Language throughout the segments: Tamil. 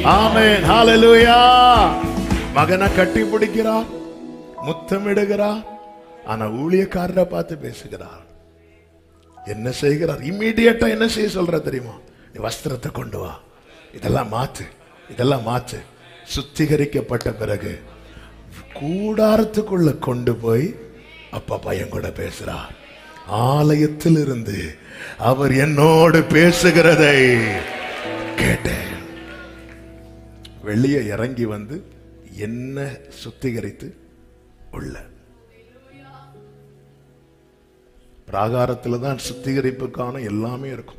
ஆமென் ஹalleluya மகனை கட்டி பிடிக்கிறார் முத்தமிடுகிறார் ஆனா ஊழியக்காரரை பார்த்து பேசுகிறார் என்ன செய்கிறார் இம்மீடியட்டா என்ன செய்ய சொல்ற தெரியுமா நீ வஸ்திரத்தை கொண்டு வா இதெல்லாம் மாத்து இதெல்லாம் மாத்து சுத்திகரிக்கப்பட்ட பிறகு கூடாரத்துக்குள்ள கொண்டு போய் அப்பா பையன் கூட பேசுறார் ஆலயத்தில் இருந்து அவர் என்னோடு பேசுகிறதை கேட்டேன் வெளியே இறங்கி வந்து என்ன சுத்திகரித்து உள்ள பிராகாரத்துல தான் சுத்திகரிப்புக்கான எல்லாமே இருக்கும்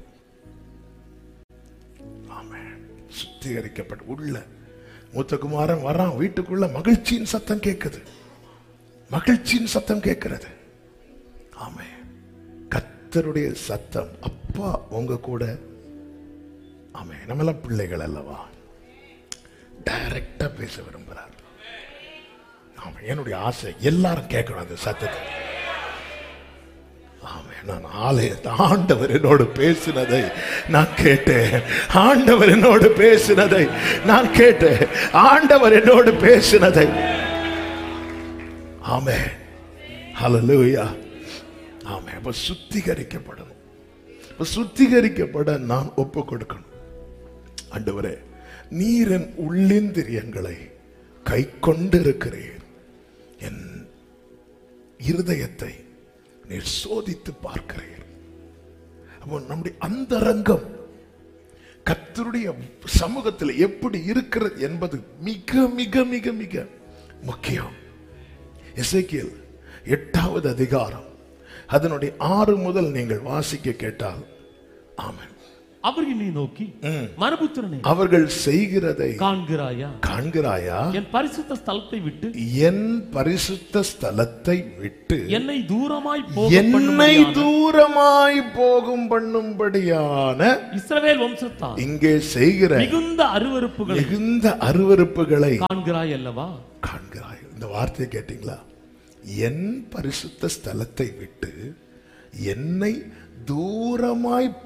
ஆமென். சுத்திகரிக்கப்பட்ட உள்ள மூத்த குமாரன் வரான் வீட்டுக்குள்ள மகிழ்ச்சியின் சத்தம் கேட்குது மகிழ்ச்சியின் சத்தம் கேட்கிறது ஆமே கத்தருடைய சத்தம் அப்பா உங்க கூட ஆமே நம்மெல்லாம் பிள்ளைகள் அல்லவா டைரக்டா பேச விரும்புறார் ஆமா என்னுடைய ஆசை எல்லாரும் கேட்கணும் அந்த சத்தத்தை ஆமே நான் ஆலயத்தை ஆண்டவர் என்னோடு பேசினதை நான் கேட்டேன் ஆண்டவர் என்னோடு பேசினதை நான் கேட்டேன் ஆண்டவர் என்னோடு பேசினதை ஆமே ஹalleluya ஆமே அப்ப சுத்திகரிக்கப்படணும் அப்ப சுத்திகரிக்கப்பட நான் ஒப்பு கொடுக்கணும் ஆண்டவரே நீர் என் உள்ளிந்திரியங்களை கை கொண்டிருக்கிறீர் என் இருதயத்தை நீர் சோதித்து பார்க்கிறீர் அப்போ நம்முடைய அந்தரங்கம் கர்த்தருடைய சமூகத்தில் எப்படி இருக்கிறது என்பது மிக மிக மிக மிக முக்கியம் எசேக்கியேல் எட்டாவது அதிகாரம் அதனுடைய ஆறு முதல் நீங்கள் வாசிக்க கேட்டால் ஆமென் அவர் என்னை நோக்கி மனபுத்திரனே அவர்கள் செய்கிறதை காண்கிறாயா காண்கிறாயா என் பரிசுத்த ஸ்தலத்தை விட்டு என் பரிசுத்த ஸ்தலத்தை விட்டு என்னை தூரமாய் போக என்னை பண்ணும்படியான தூரமாய் போகும் பண்ணும்படியான இஸ்ரவேல் வம்சத்தார் இங்கே செய்கிற மிகுந்த அருவருப்புகளை மிகுந்த அருவருப்புகளை காண்கிறாய் அல்லவா காண்கிறாய் இந்த வார்த்தையை கேட்டீங்களா என் பரிசுத்த ஸ்தலத்தை விட்டு என்னை தூரமாய்